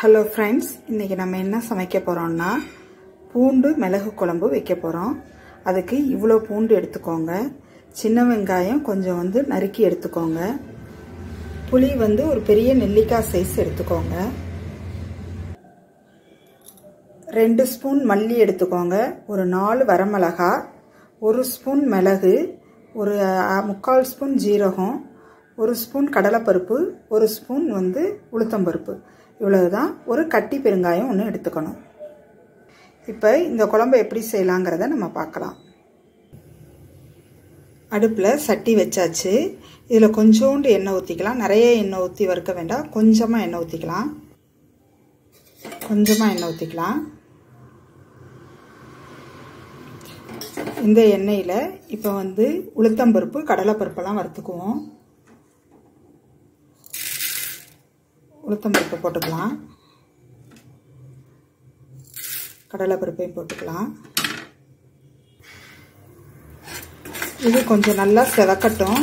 hello friends இன்றைக்கி நம்ம என்ன சமைக்க போகிறோம்னா பூண்டு மிளகு குழம்பு வைக்க போகிறோம் அதுக்கு இவ்வளோ பூண்டு எடுத்துக்கோங்க சின்ன வெங்காயம் கொஞ்சம் வந்து நறுக்கி எடுத்துக்கோங்க புளி வந்து ஒரு பெரிய நெல்லிக்காய் சைஸ் எடுத்துக்கோங்க ரெண்டு ஸ்பூன் மல்லி எடுத்துக்கோங்க ஒரு நாலு வரமிளகா ஒரு ஸ்பூன் மிளகு ஒரு முக்கால் ஸ்பூன் ஜீரகம் ஒரு ஸ்பூன் கடலைப்பருப்பு ஒரு ஸ்பூன் வந்து உளுத்தம்பருப்பு இவ்வளவு தான் ஒரு கட்டி பெருங்காயம் ஒன்று எடுத்துக்கணும் இப்போ இந்த குழம்பு எப்படி செய்யலாங்கிறத நம்ம பார்க்கலாம் அடுப்பில் சட்டி வச்சாச்சு இதில் கொஞ்சோண்டு எண்ணெய் ஊற்றிக்கலாம் நிறைய எண்ணெய் ஊற்றி வறுக்க வேண்டாம் கொஞ்சமாக எண்ணெய் ஊற்றிக்கலாம் கொஞ்சமாக எண்ணெய் ஊற்றிக்கலாம் இந்த எண்ணெயில் இப்போ வந்து உளுத்தம்பருப்பு கடலைப்பருப்பெல்லாம் வறுத்துக்குவோம் உளுத்தம்பருப்பை போட்டுக்கலாம் கடலைப்பருப்பையும் போட்டுக்கலாம் இது கொஞ்சம் நல்லா செவக்கட்டும்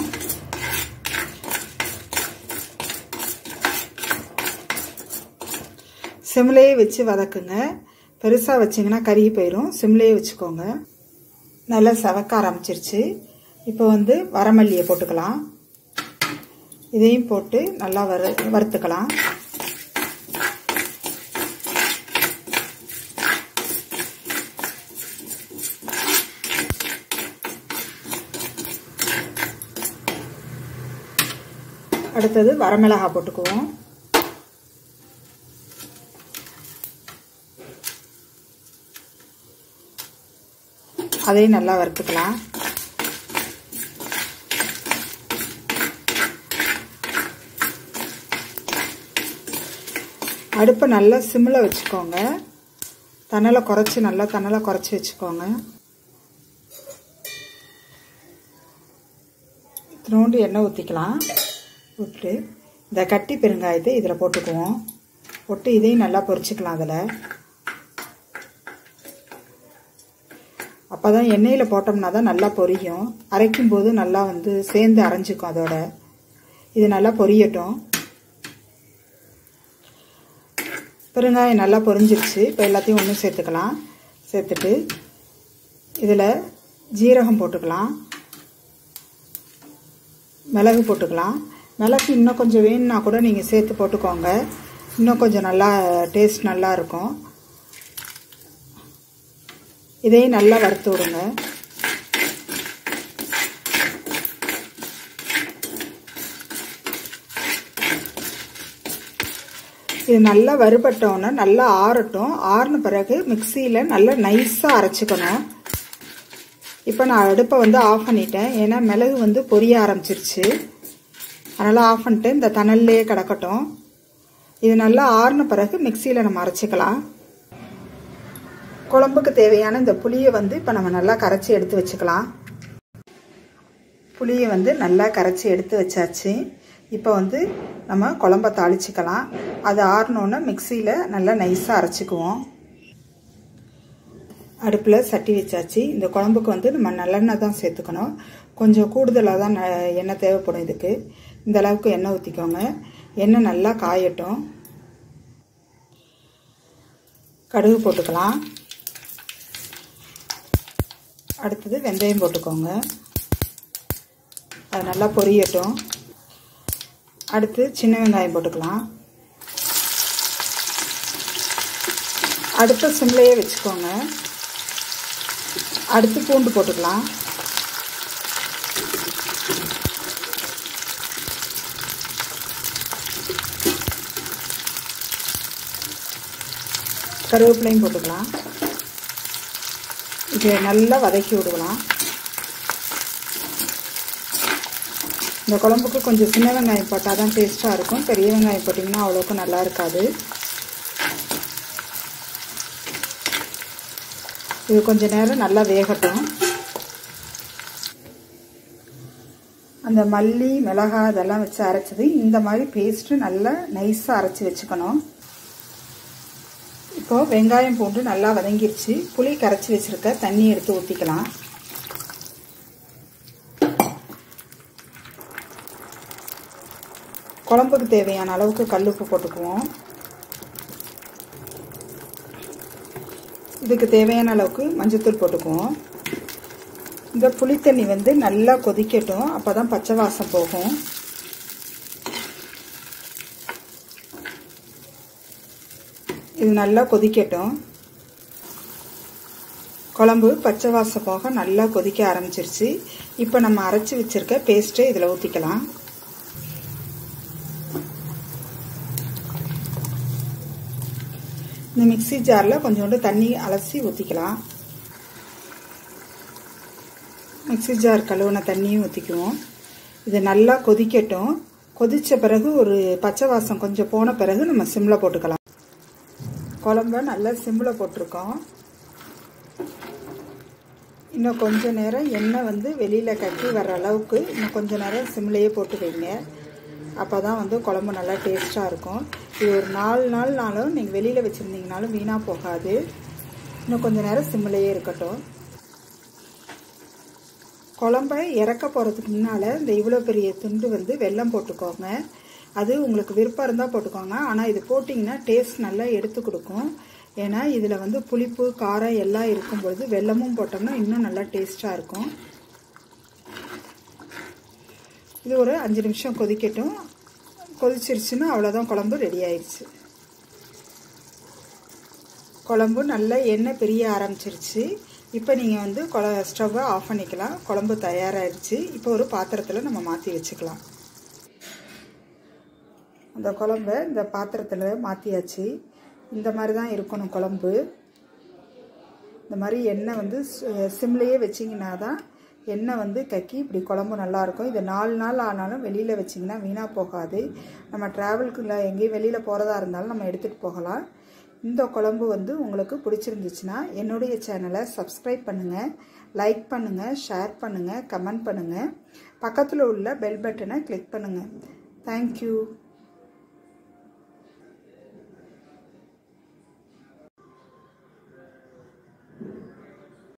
சிம்லேயே வச்சு வதக்குங்க பெருசாக வச்சிங்கன்னா கருகி போயிடும் சிம்லேயே வச்சுக்கோங்க நல்லா செவக்க ஆரம்பிச்சிருச்சு இப்போ வந்து வரமல்லியை போட்டுக்கலாம் இதையும் போட்டு நல்லா வறு வறுத்துக்கலாம் அடுத்தது வரமிளகா போட்டுக்குவோம் அதையும் நல்லா வறுத்துக்கலாம் அடுப்பை நல்லா சிம்மில் வச்சுக்கோங்க தணலை குறைச்சி நல்லா தணலை குறைச்சி வச்சுக்கோங்க இத்தினோண்டு எண்ணெய் ஊற்றிக்கலாம் விட்டு இந்த கட்டி பெருங்காயத்தை இதில் போட்டுக்குவோம் போட்டு இதையும் நல்லா பொரிச்சிக்கலாம் அதில் அப்போ தான் எண்ணெயில் போட்டோம்னா தான் நல்லா பொரியும் அரைக்கும் போது நல்லா வந்து சேர்ந்து அரைஞ்சிக்கும் அதோட இது நல்லா பொரியட்டும் பெருங்காயம் நல்லா பொரிஞ்சிருச்சு இப்போ எல்லாத்தையும் ஒன்று சேர்த்துக்கலாம் சேர்த்துட்டு இதில் ஜீரகம் போட்டுக்கலாம் மிளகு போட்டுக்கலாம் மிளகு இன்னும் கொஞ்சம் வேணும்னா கூட நீங்கள் சேர்த்து போட்டுக்கோங்க இன்னும் கொஞ்சம் நல்லா டேஸ்ட் நல்லா இருக்கும் இதையும் நல்லா வறுத்து விடுங்க இது நல்லா வறுபட்டோன்னே நல்லா ஆறட்டும் ஆறின பிறகு மிக்சியில் நல்லா நைஸாக அரைச்சிக்கணும் இப்போ நான் அடுப்பை வந்து ஆஃப் பண்ணிட்டேன் ஏன்னா மிளகு வந்து பொரிய ஆரம்பிச்சிருச்சு அதனால் ஆஃப் பண்ணிட்டு இந்த தணல்லையே கிடக்கட்டும் இது நல்லா ஆறின பிறகு மிக்சியில் நம்ம அரைச்சிக்கலாம் குழம்புக்கு தேவையான இந்த புளியை வந்து இப்போ நம்ம நல்லா கரைச்சி எடுத்து வச்சுக்கலாம் புளியை வந்து நல்லா கரைச்சி எடுத்து வச்சாச்சு இப்போ வந்து நம்ம குழம்ப தாளிச்சிக்கலாம் அது ஆறினோன்னே மிக்சியில் நல்லா நைஸாக அரைச்சிக்குவோம் அடுப்பில் சட்டி வச்சாச்சு இந்த குழம்புக்கு வந்து நம்ம நல்லெண்ணெய் தான் சேர்த்துக்கணும் கொஞ்சம் கூடுதலாக தான் எண்ணெய் தேவைப்படும் இதுக்கு இந்த அளவுக்கு எண்ணெய் ஊற்றிக்கோங்க எண்ணெய் நல்லா காயட்டும் கடுகு போட்டுக்கலாம் அடுத்தது வெந்தயம் போட்டுக்கோங்க அது நல்லா பொரியட்டும் அடுத்து சின்ன வெங்காயம் போட்டுக்கலாம் அடுத்த சிம்லையே வச்சுக்கோங்க அடுத்து பூண்டு போட்டுக்கலாம் கருவேப்பிலையும் போட்டுக்கலாம் இதை நல்லா வதக்கி விடுக்கலாம் இந்த குழம்புக்கு கொஞ்சம் சின்ன வெங்காயம் போட்டால் தான் டேஸ்ட்டாக இருக்கும் பெரிய வெங்காயம் போட்டிங்கன்னா அவ்வளோக்கு நல்லா இருக்காது இது கொஞ்சம் நேரம் நல்லா வேகட்டும் அந்த மல்லி மிளகாய் இதெல்லாம் வச்சு அரைச்சது இந்த மாதிரி பேஸ்ட்டு நல்லா நைஸாக அரைச்சி வச்சுக்கணும் இப்போது வெங்காயம் போட்டு நல்லா வதங்கிருச்சு புளி கரைச்சி வச்சுருக்க தண்ணி எடுத்து ஊற்றிக்கலாம் குழம்புக்கு தேவையான அளவுக்கு கல்லுப்பு போட்டுக்குவோம் இதுக்கு தேவையான அளவுக்கு மஞ்சத்தூள் போட்டுக்குவோம் இந்த புளித்தண்ணி வந்து நல்லா கொதிக்கட்டும் அப்போ தான் பச்சை வாசம் போகும் இது நல்லா கொதிக்கட்டும் குழம்பு பச்சை வாசம் போக நல்லா கொதிக்க ஆரம்பிச்சிருச்சு இப்போ நம்ம அரைச்சி வச்சிருக்க பேஸ்ட்டு இதில் ஊற்றிக்கலாம் இந்த மிக்சி ஜாரில் கொஞ்சோண்டு தண்ணி அலசி ஊற்றிக்கலாம் மிக்சி ஜார் கழுவுன தண்ணியும் ஊற்றிக்குவோம் இது நல்லா கொதிக்கட்டும் கொதித்த பிறகு ஒரு பச்சை வாசம் கொஞ்சம் போன பிறகு நம்ம சிம்மில் போட்டுக்கலாம் குழம்ப நல்லா சிம்மில் போட்டிருக்கோம் இன்னும் கொஞ்ச நேரம் எண்ணெய் வந்து வெளியில் கட்டி வர்ற அளவுக்கு இன்னும் கொஞ்ச நேரம் சிம்லேயே போட்டு வைங்க அப்போ தான் வந்து குழம்பு நல்லா டேஸ்ட்டாக இருக்கும் இது ஒரு நாலு நாள்னாலும் நீங்கள் வெளியில் வச்சுருந்தீங்கனாலும் வீணாக போகாது இன்னும் கொஞ்ச நேரம் சிம்லேயே இருக்கட்டும் குழம்ப இறக்க போகிறதுக்கு முன்னால் இந்த இவ்வளோ பெரிய துண்டு வந்து வெல்லம் போட்டுக்கோங்க அது உங்களுக்கு விருப்பம் இருந்தால் போட்டுக்கோங்க ஆனால் இது போட்டிங்கன்னா டேஸ்ட் நல்லா எடுத்து கொடுக்கும் ஏன்னா இதில் வந்து புளிப்பு காரம் எல்லாம் இருக்கும்பொழுது வெல்லமும் போட்டோம்னா இன்னும் நல்லா டேஸ்ட்டாக இருக்கும் இது ஒரு அஞ்சு நிமிஷம் கொதிக்கட்டும் கொதிச்சிருச்சுன்னா அவ்வளோதான் குழம்பு ரெடி ஆயிடுச்சு குழம்பு நல்லா எண்ணெய் பிரிய ஆரம்பிச்சிருச்சு இப்போ நீங்கள் வந்து கொல ஸ்டவ்வை ஆஃப் பண்ணிக்கலாம் குழம்பு தயாராகிடுச்சு இப்போ ஒரு பாத்திரத்தில் நம்ம மாற்றி வச்சுக்கலாம் அந்த குழம்ப இந்த பாத்திரத்தில் மாற்றியாச்சு இந்த மாதிரி தான் இருக்கணும் குழம்பு இந்த மாதிரி எண்ணெய் வந்து சிம்லேயே வச்சிங்கன்னா தான் எண்ணெய் வந்து கக்கி இப்படி குழம்பு நல்லாயிருக்கும் இது நாலு நாள் ஆனாலும் வெளியில் வச்சிங்கன்னா வீணாக போகாது நம்ம ட்ராவலுக்குள்ள எங்கேயும் வெளியில் போகிறதா இருந்தாலும் நம்ம எடுத்துகிட்டு போகலாம் இந்த குழம்பு வந்து உங்களுக்கு பிடிச்சிருந்துச்சுன்னா என்னுடைய சேனலை சப்ஸ்கிரைப் பண்ணுங்கள் லைக் பண்ணுங்கள் ஷேர் பண்ணுங்கள் கமெண்ட் பண்ணுங்கள் பக்கத்தில் உள்ள பெல் பட்டனை கிளிக் பண்ணுங்கள் தேங்க்யூ